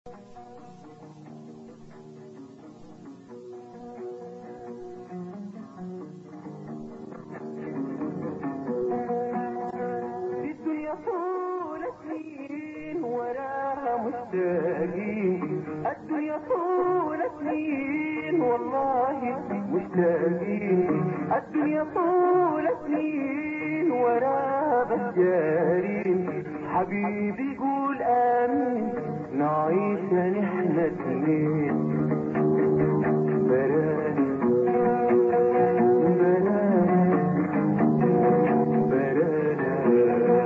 في الدنيا طول سنين وراها مشتاقين الدنيا طول سنين والله مشتاقين الدنيا طول سنين وراها بشارين حبيبي قول امين نعيش نحن اتنين براني براني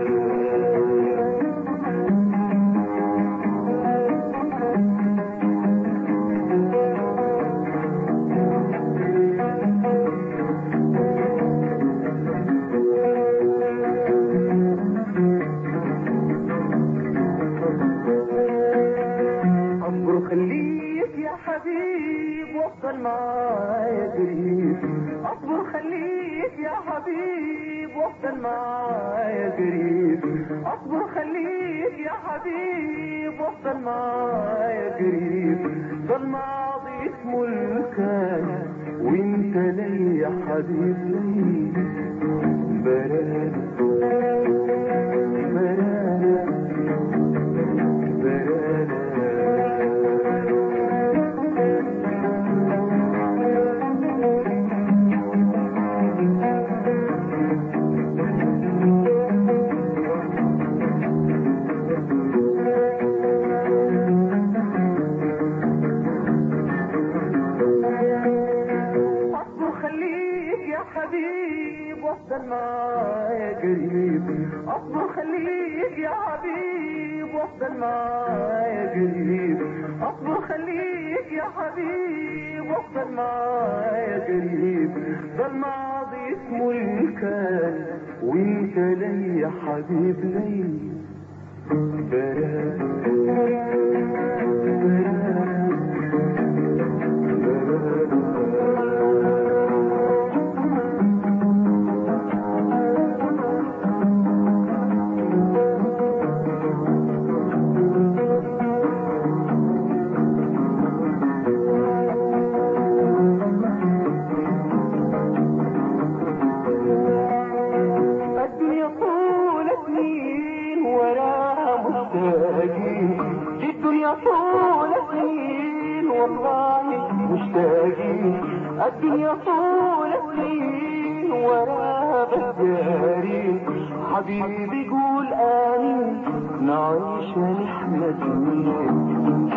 اصبر خليك يا حبيب وافضل معايا قريب اصبر خليك يا حبيب وافضل معايا قريب اصبر خليك يا حبيب وافضل معايا قريب ضل ماضي اسمه الكان وانت لي يا حبيب لي براد براد اصبر خليك يا حبيب وافضل معايا قريب اصبر خليك يا حبيب وافضل معايا قريب اصبر خليك يا حبيب وافضل معايا قريب ضل ماضي اسمه الكان وانت لي يا حبيب لي براد الدنيا طول سنين وراها مشتاقين الدنيا طول سنين والله مشتاقين الدنيا طول سنين وراها بسارين حبيبي قول آمين نعيش نحن سنين